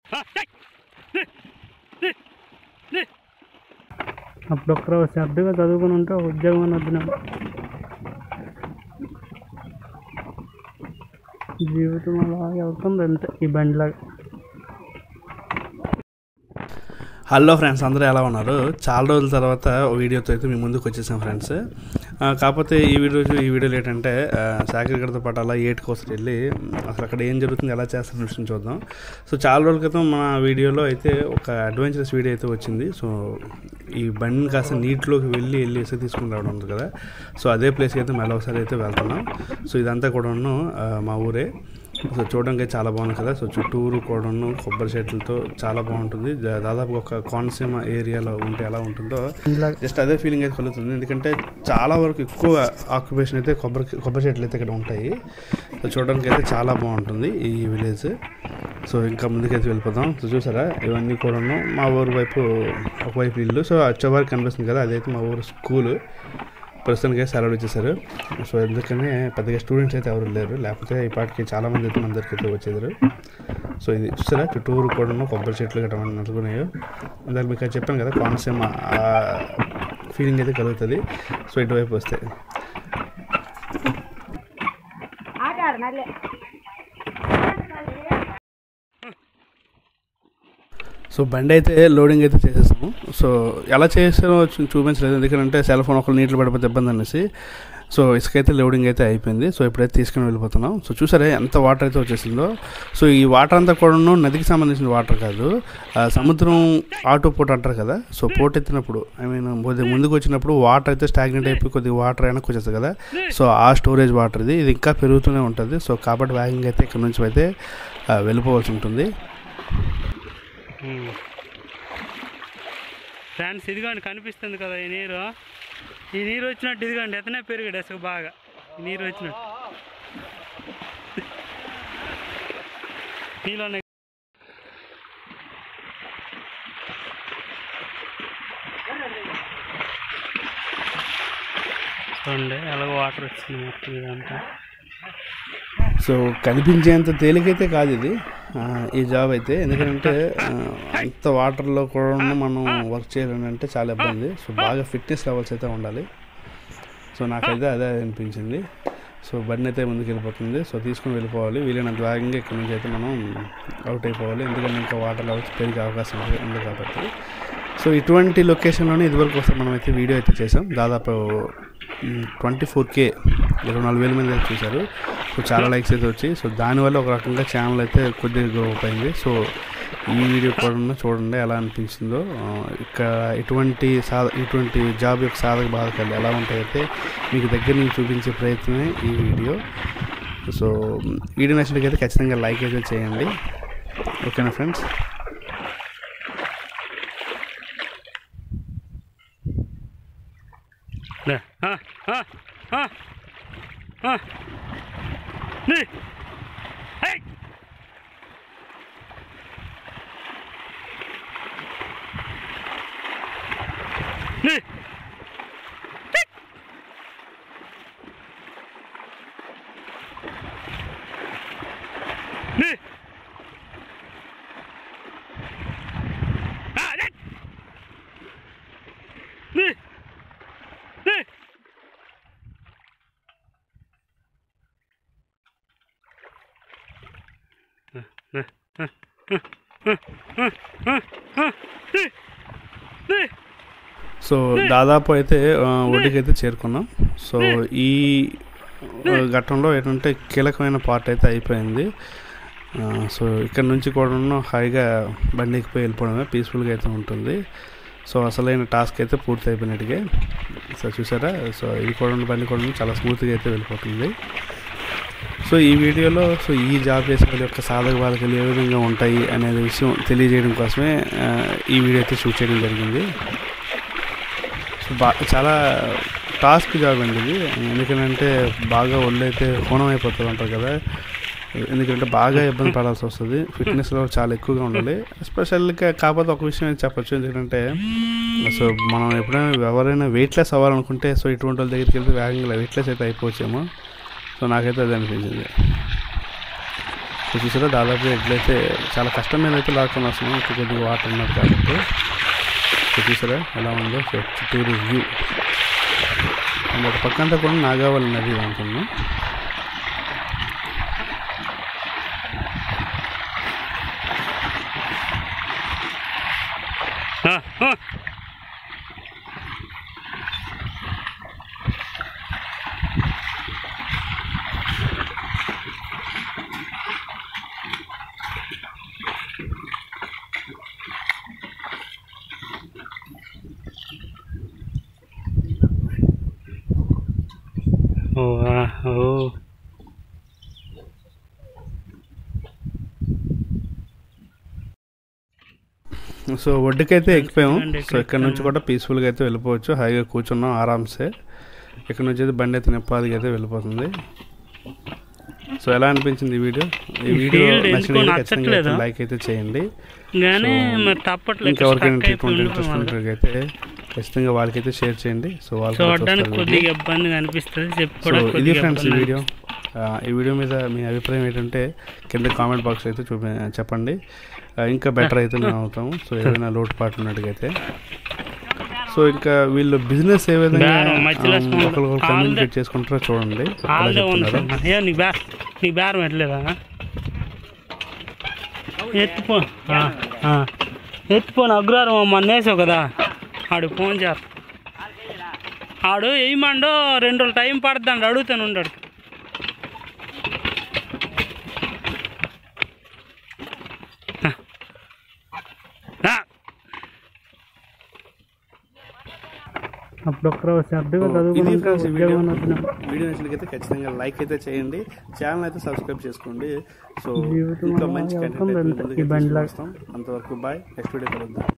అప్పుడు ఒక్కరో శ్రద్ధగా చదువుకుని ఉంటే ఒక ఉద్యోగం అని వద్దు నాకు. జీవితం అలాగే అవుతుంది అంతే ఈ బండిలాగా హలో ఫ్రెండ్స్ అందరూ ఎలా ఉన్నారు చాలా రోజుల తర్వాత ఓ వీడియోతో అయితే మీ ముందుకు వచ్చేసాం ఫ్రెండ్స్ ఆ, కాకపోతే ఈ వీడియో ఈ వీడియోలో ఏంటంటే ఆ, సాకిరిగడతో పాటు అలా ఏట్ కోసం వెళ్ళి అసలు అక్కడ ఏం జరుగుతుంది ఎలా చేస్తారని విషయం చూద్దాం సో చాలా రోజుల క్రితం మన వీడియోలో అయితే ఒక అడ్వెంచరస్ వీడియో అయితే వచ్చింది సో ఈ బండిని కాస్త నీటిలోకి వెళ్ళి వెళ్ళి ఇసుక తీసుకుని రావడం ఉంది కదా సో అదే ప్లేస్కి అయితే మళ్ళీ ఒకసారి అయితే వెళ్తున్నాం సో ఇదంతా కూడాను ఆ, మా ఊరే సో చూడడానికి అయితే చాలా బాగుంది కదా సో చుట్టూరు కూడాను కొబ్బరి చెట్లతో చాలా బాగుంటుంది దా- దాదాపు ఒక కోనసీమ ఏరియాలో ఉంటే ఎలా ఉంటుందో బండిలాగా జస్ట్ అదే ఫీలింగ్ అయితే కలుగుతుంది ఎందుకంటే చాలా వరకు ఎక్కువ ఆక్యుపేషన్ అయితే కొబ్బరి కొబ్బరి చెట్లు అయితే ఇక్కడ ఉంటాయి సో చూడడానికి అయితే చాలా బాగుంటుంది ఈ విలేజ్ సో ఇంకా ముందుకైతే వెళ్ళిపోదాం సో చూసారా ఇవన్నీ కూడాను మా ఊరు వైపు ఒకవైపు ఇల్లు సో వచ్చేవారికి కనిపిస్తుంది కదా అదైతే మా ఊరు స్కూలు ప్రస్తుతానికి సెలవు ఇచ్చేసారు సో ఎందుకని పెద్దగా స్టూడెంట్స్ అయితే ఎవరు లేరు లేకపోతే ఈ పాటికి చాలా మంది అయితే మన దగ్గరికి అయితే వచ్చేదారు సో ఇది చూసారా చుట్టూరు కూడా కొబ్బరి చెట్లు గట్రా నడుకున్నాయో ఇందాక మీకు అది చెప్పాను కదా కోనసీమ ఫీలింగ్ అయితే కలుగుతుంది సో ఇటువైపు వస్తే సో బండి అయితే లోడింగ్ అయితే చేసేసాము సో ఎలా చేసామో చూ- చూపించలేదు ఎందుకంటే సెల్ ఫోన్ ఒకరు నీటిలో పడిపోతే ఇబ్బంది అనేసి సో ఇసుక అయితే లోడింగ్ అయితే అయిపోయింది సో ఇప్పుడైతే తీసుకుని వెళ్ళిపోతున్నాం సో చూసారా ఎంత వాటర్ అయితే వచ్చేసిందో సో ఈ వాటర్ అంతా కూడా నదికి సంబంధించిన వాటర్ కాదు ఆ, సముద్రం ఆటో పోట్ అంటారు కదా సో పోట్ ఎత్తినప్పుడు ఐ మీన్ కొద్దిగా ముందుకు వచ్చినప్పుడు వాటర్ అయితే స్టాగ్నెట్ అయిపోయి కొద్దిగా వాటర్ అయినా వచ్చేస్తుంది కదా సో ఆ స్టోరేజ్ వాటర్ ఇది ఇది ఇంకా పెరుగుతూనే ఉంటుంది సో కాబట్టి వ్యాగింగ్ అయితే ఇక్కడ నుంచి అయితే ఆ, వెళ్ళిపోవాల్సి ఉంటుంది ఫ్రెండ్స్ ఇదిగోండి కనిపిస్తుంది కదా ఈ నీరు ఈ నీరు వచ్చినట్టు ఇదిగోండి ఎతనే పెరిగాడు అసలు బాగా ఈ నీరు వచ్చినట్టు నీలోనే చూడండి ఎలాగో వాటర్ వచ్చింది మొత్తం ఇదంతా సో కనిపించేంత తేలికైతే కాదు ఇది ఆ, ఈ జాబ్ అయితే ఎందుకంటే ఆ, అంత వాటర్లో కూడా మనం వర్క్ చేయాలంటే చాలా ఇబ్బంది సో బాగా ఫిట్నెస్ లెవెల్స్ అయితే ఉండాలి సో నాకైతే అదే అనిపించింది సో బండి అయితే ముందుకు వెళ్ళిపోతుంది సో తీసుకుని వెళ్ళిపోవాలి వీలైనంత వేగంగా ఇక్కడ నుంచి అయితే మనం అవుట్ అయిపోవాలి ఎందుకంటే ఇంకా వాటర్ లెవెల్స్ పెరిగే అవకాశం ఉంది ఉంది కాబట్టి సో ఇటువంటి లొకేషన్లోనే ఇదివరకు ఒకసారి మనం అయితే వీడియో అయితే చేసాం దాదాపు ట్వంటీ ఫోర్ కే ఇరవై నాలుగు వేల మంది అయితే చూశారు సో చాలా లైక్స్ అయితే వచ్చి సో దానివల్ల ఒక రకంగా ఛానల్ అయితే కొద్దిగా గ్రో అయింది సో ఈ వీడియో కూడా చూడండి ఎలా అనిపించిందో ఆ, ఇక్కడ ఇటువంటి సాధ ఇటువంటి జాబ్ యొక్క సాధక బాధకాలు ఎలా ఉంటాయైతే మీకు దగ్గర నుంచి చూపించే ప్రయత్నమే ఈ వీడియో సో వీడియో నచ్చినట్లయితే ఖచ్చితంగా లైక్ అయితే చేయండి ఓకేనా ఫ్రెండ్స్ లే. ఆ, ఆ, ఆ, ఆ. లే. హై. లే. హై. లే. ఆ, లే. లే. లే. సో దాదాపు అయితే ఆ, ఒడ్డుకైతే చేరుకున్నాం సో ఈ ఆ, ఘట్టంలో ఏంటంటే కీలకమైన పార్ట్ అయితే అయిపోయింది ఆ, సో ఇక్కడ నుంచి కూడా హాయిగా బండి ఎక్కిపోయి వెళ్ళిపోవడమే పీస్ఫుల్గా అయితే ఉంటుంది సో అసలైన టాస్క్ అయితే పూర్తి అయిపోయినట్టుగా సో చూసారా సో ఇది కూడా బండి కూడా చాలా స్మూత్గా అయితే వెళ్ళిపోతుంది సో ఈ వీడియోలో సో ఈ జాబ్ చేసే వాళ్ళ యొక్క సాధక బాధకాలు ఏ విధంగా ఉంటాయి అనేది విషయం తెలియజేయడం కోసమే ఆ, ఈ వీడియో అయితే షూట్ చేయడం జరిగింది సో బా చాలా టాస్క్ జాబ్ అండి ఇది ఎందుకంటే బాగా ఒళ్ళు అయితే హోనం అయిపోతుంది అంటారు కదా ఎందుకంటే బాగా ఇబ్బంది పడాల్సి వస్తుంది ఫిట్నెస్లో చాలా ఎక్కువగా ఉండాలి ఎస్పెషల్గా కాకపోతే ఒక విషయం అయితే చెప్పొచ్చు ఎందుకంటే సో మనం ఎప్పుడైనా ఎవరైనా వెయిట్లెస్ అవ్వాలనుకుంటే సో ఇటువంటి వాళ్ళ దగ్గరికి వెళ్తే వేగంగా వెయిట్లెస్ అయితే అయిపోవచ్చేమో సో నాకైతే అది అనిపించింది సో చూసారా దాదాపు ఎట్లయితే చాలా కష్టమైన అయితే లాక్కొని వస్తున్నాం ఇంకా కొద్దిగా వాటర్ ఉన్నది కాబట్టి సో చూసారా ఎలా ఉందో సో చుట్టూరు వ్యూ అండ్ ఒక పక్కంతా కూడా నాగావళి నది అనుకున్నాం ఆ, ఆ. ఓ ఆ, ఓ సో ఒడ్డుకైతే ఎక్కిపోయాము చూడండి సో ఇక్కడ నుంచి కూడా పీస్ఫుల్గా అయితే వెళ్ళిపోవచ్చు హాయిగా కూర్చున్నాం ఆరామ్సే ఇక్కడ నుంచి అయితే బండి అయితే నిప్పాదికి అయితే వెళ్ళిపోతుంది సో ఎలా అనిపించింది ఈ వీడియో ఈ ఈ వీడియో field ఎందుకో నచ్చిన నచ్చట్లేదు. లైక్ అయితే చేయండి కానీ మరి తప్పట్లేదు ఇంకెవరికైనా stuck అయిపోయి ట్రీట్మెంట్ ఇంట్రెస్ట్ ఉండిపోవాలి. అయితే ఖచ్చితంగా వాళ్ళకైతే షేర్ చేయండి సో వాళ్ళు కూడా చూడడానికి చూస్తారు కొద్దిగా ఇబ్బందిగా అనిపిస్తుంది సో చెప్పుకోవడానికి ఇది కొద్దిగా ఫ్రెండ్స్ ఈ ఇబ్బంది వీడియో ఆ, ఈ వీడియో మీద మీ అభిప్రాయం ఏంటంటే కింద కామెంట్ బాక్స్ అయితే చూపి చెప్పండి ఆ, ఇంకా బెటర్ అయితే మేము అవుతాము సో ఏదైనా లోటుపాటు ఉన్నట్టుగైతే సో ఇంకా వీళ్ళు బిజినెస్ ఏ విధంగా బేరం, మధ్యలో ఆ, స్మాల్ ఒకరికొకరు ఆల్దే- కమ్యూనికేట్ చేసుకుంటారో చూడండి ఎలా ఆల్దే ఉంది చెప్తున్నారో. ఏ నీకు బే నీకు బేరం ఎట్లేదా ఎత్తుపో ఆ, ఆ. ఎత్తుపోను అగ్రహారం మొన్న వేసావు కదా ఆడు ఫోన్ చేస్తా ఆడు వేయమండో రెండు రోజులు టైం పడుతుందండి అడుగుతాను ఉండడు అప్పుడొక్కరు శ్రద్ధగా ఇది ఫ్రెండ్స్ ఈ వీడియో చదువుకుంటాం వీడియో నచ్చినట్లయితే ఖచ్చితంగా లైక్ అయితే చేయండి ఛానల్ అయితే సబ్స్క్రైబ్ చేసుకోండి సో జీవితం ఇంకా అలా మంచి వెళ్తుంది కంటెంట్ అంతే. ఈ బండిలాగా. అంతవరకు బాయ్ నెక్స్ట్ వీడియో కలుద్దాం